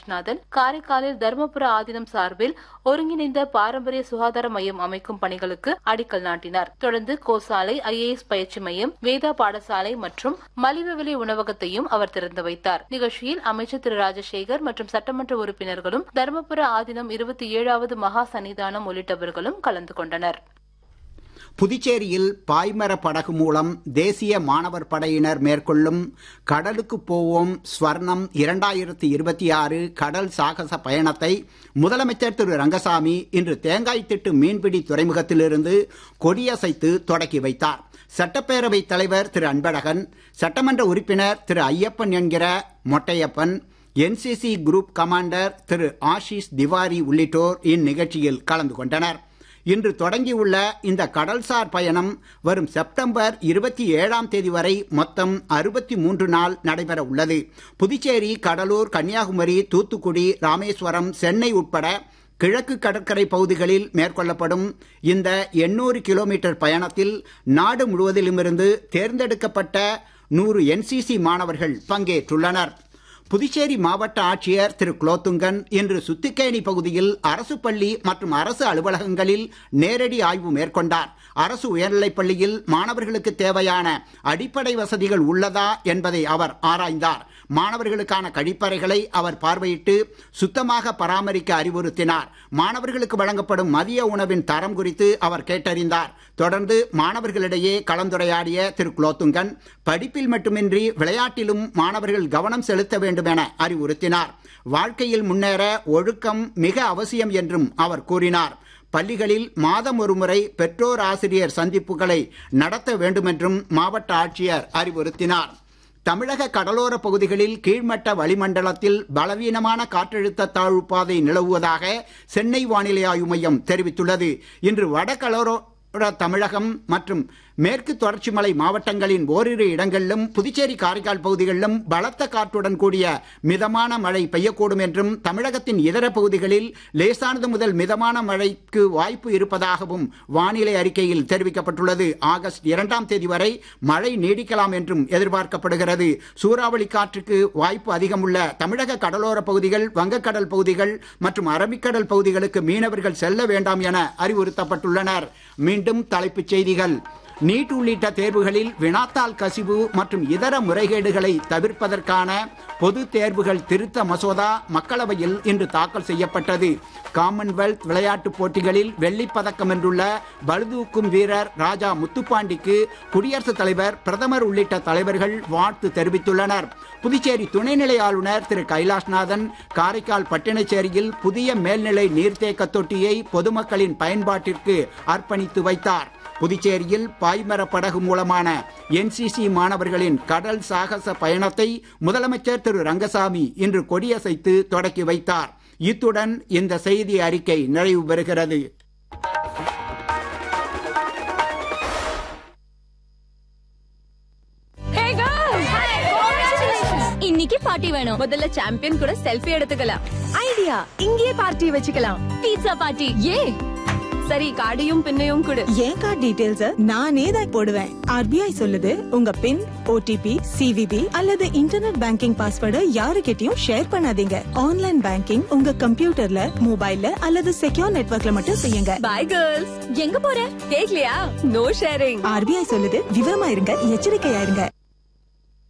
கைலாஷ்நாதன் காரைக்காலில் தருமபுர ஆதீனம் சார்பில் ஒருங்கிணைந்த பாரம்பரிய சுகாதார மையம் அமைக்கும் பணிகளுக்கு அடிக்கல் நாட்டினார் தொடர்ந்து கோசாலை ஐஏஎஸ் பயிற்சி மையம் வேதா பாடசாலை மற்றும் மலிவு விலை உணவகத்தையும் அவர் திறந்து வைத்தார் நிகழ்ச்சியில் அமைச்சர் திரு ராஜசேகர் மற்றும் சட்டமன்ற உறுப்பினர்களும் தருமபுர ஆதீனம் இருபத்தி ஏழாவது மகா சன்னிதானம் உள்ளிட்டவர்களும் கலந்து கொண்டனர் புதுச்சேரியில் பாய்மர படகு மூலம் தேசிய மாணவர் படையினர் மேற்கொள்ளும் கடலுக்கு போவோம் ஸ்வர்ணம் இரண்டாயிரத்தி இருபத்தி ஆறு கடல் சாகச பயணத்தை முதலமைச்சர் திரு ரங்கசாமி இன்று தேங்காய்த்திட்டு மீன்பிடி துறைமுகத்திலிருந்து கொடியசைத்து தொடக்கி வைத்தார் சட்டப்பேரவை தலைவர் திரு அன்பழகன் சட்டமன்ற உறுப்பினர் திரு ஐயப்பன் என்கிற மொட்டையப்பன் என்சிசி குரூப் கமாண்டர் திரு ஆஷிஷ் திவாரி உள்ளிட்டோர் இந்நிகழ்ச்சியில் கலந்து கொண்டனர் இன்று தொடங்கியுள்ள இந்த கடல்சார் பயணம் வரும் செப்டம்பர் இருபத்தி ஏழாம் தேதி வரை மொத்தம் அறுபத்தி மூன்று நாள் நடைபெற உள்ளது புதுச்சேரி கடலூர் கன்னியாகுமரி தூத்துக்குடி ராமேஸ்வரம் சென்னை உட்பட கிழக்கு கடற்கரை பகுதிகளில் மேற்கொள்ளப்படும் இந்த எண்ணூறு கிலோமீட்டர் பயணத்தில் நாடு முழுவதிலுமிருந்து தேர்ந்தெடுக்கப்பட்ட நூறு என்சிசி மாணவர்கள் பங்கேற்றுள்ளனர் புதுச்சேரி மாவட்ட ஆட்சியர் திரு குலோத்துங்கன் இன்று சுத்திக்கேணி பகுதியில் அரசு பள்ளி மற்றும் அரசு அலுவலகங்களில் நேரடி ஆய்வு மேற்கொண்டார் அரசு உயர்நிலைப் பள்ளியில் மாணவர்களுக்கு தேவையான அடிப்படை வசதிகள் உள்ளதா என்பதை அவர் ஆராய்ந்தார் மாணவர்களுக்கான கழிப்பறைகளை அவர் பார்வையிட்டு சுத்தமாக பராமரிக்க அறிவுறுத்தினார் மாணவர்களுக்கு வழங்கப்படும் மதிய உணவின் தரம் குறித்து அவர் கேட்டறிந்தார் தொடர்ந்து மாணவர்களிடையே கலந்துரையாடிய திரு குலோத்துங்கன் படிப்பில் மட்டுமின்றி விளையாட்டிலும் மாணவர்கள் கவனம் செலுத்த வேண்டும் என அறிவுறுத்தினார் வாழ்க்கையில் முன்னேற ஒழுக்கம் மிக அவசியம் என்றும் அவர் கூறினார் பள்ளிகளில் மாதம் ஒருமுறை பெற்றோர் ஆசிரியர் சந்திப்புகளை நடத்த வேண்டுமென்றும் மாவட்ட ஆட்சியர் அறிவுறுத்தினார் தமிழக கடலோர பகுதிகளில் கீழ்மட்ட வளிமண்டலத்தில் பலவீனமான காற்றழுத்த தாழ்வு பாதை நிலவுவதாக சென்னை வானிலை ஆய்வு மையம் தெரிவித்துள்ளது இன்று வடகடலோர தமிழகம் மற்றும் மேற்கு தொடர்ச்சி மலை மாவட்டங்களின் ஓரிரு இடங்களிலும் புதுச்சேரி காரைக்கால் பகுதிகளிலும் பலத்த காற்றுடன் கூடிய மிதமான மழை பெய்யக்கூடும் என்றும் தமிழகத்தின் இதர பகுதிகளில் லேசானது முதல் மிதமான மழைக்கு வாய்ப்பு இருப்பதாகவும் வானிலை அறிக்கையில் தெரிவிக்கப்பட்டுள்ளது ஆகஸ்ட் இரண்டாம் தேதி வரை மழை நீடிக்கலாம் என்றும் எதிர்பார்க்கப்படுகிறது சூறாவளி காற்றுக்கு வாய்ப்பு அதிகமுள்ள தமிழக கடலோர பகுதிகள் வங்கக்கடல் பகுதிகள் மற்றும் அரபிக்கடல் பகுதிகளுக்கு மீனவர்கள் செல்ல வேண்டாம் என அறிவுறுத்தப்பட்டுள்ளனர் மீண்டும் தலைப்புச் செய்திகள் நீட் உள்ளிட்ட தேர்வுகளில் வினாத்தாள் கசிவு மற்றும் இதர முறைகேடுகளை தவிர்ப்பதற்கான பொது தேர்வுகள் திருத்த மசோதா மக்களவையில் இன்று தாக்கல் செய்யப்பட்டது காமன்வெல்த் விளையாட்டுப் போட்டிகளில் வெள்ளிப் பதக்கம் வென்றுள்ள பளுதூக்கும் வீரர் ராஜா முத்துப்பாண்டிக்கு குடியரசுத் தலைவர் பிரதமர் உள்ளிட்ட தலைவர்கள் வாழ்த்து தெரிவித்துள்ளனர் புதுச்சேரி துணைநிலை ஆளுநர் திரு கைலாஷ்நாதன் காரைக்கால் பட்டினச்சேரியில் புதிய மேல்நிலை நீர்த்தேக்க தொட்டியை பொதுமக்களின் பயன்பாட்டிற்கு அர்ப்பணித்து வைத்தார் புதுச்சேரியில் பாய்மர படகு மூலமான என்சிசி மாணவர்களின் கடல் சாகச பயணத்தை முதலமைச்சர் திரு ரங்கசாமி இன்று கொடியசைத்து தொடக்கி வைத்தார் இத்துடன் இந்த செய்தி அறிக்கை நிறைவு பெறுகிறது இன்னைக்கு பார்ட்டி வேணும் முதல்ல சாம்பியன் கூட செல்ஃபி எடுத்துக்கலாம் ஐடியா இங்கேயே பார்ட்டி வச்சுக்கலாம் பீட்சா பார்ட்டி ஏ சரி கார்டையும் பின்னையும் கொடு என் கார்டு டீடைல்ஸ் நானே தான் போடுவேன் ஆர்பிஐ சொல்லுது உங்க பின் ஓடிபி சிவிபி அல்லது இன்டர்நெட் பேங்கிங் பாஸ்வேர்டை யாருக்கிட்டயும் ஷேர் பண்ணாதீங்க ஆன்லைன் பேங்கிங் உங்க கம்ப்யூட்டர்ல மொபைல்ல அல்லது செக்யூர் நெட்வொர்க்ல மட்டும் செய்யுங்க பை கேர்ள்ஸ் எங்க போற கேக்கலையா நோ ஷேரிங் ஆர்பிஐ சொல்லுது விவரமா இருங்க எச்சரிக்கையா இருங்க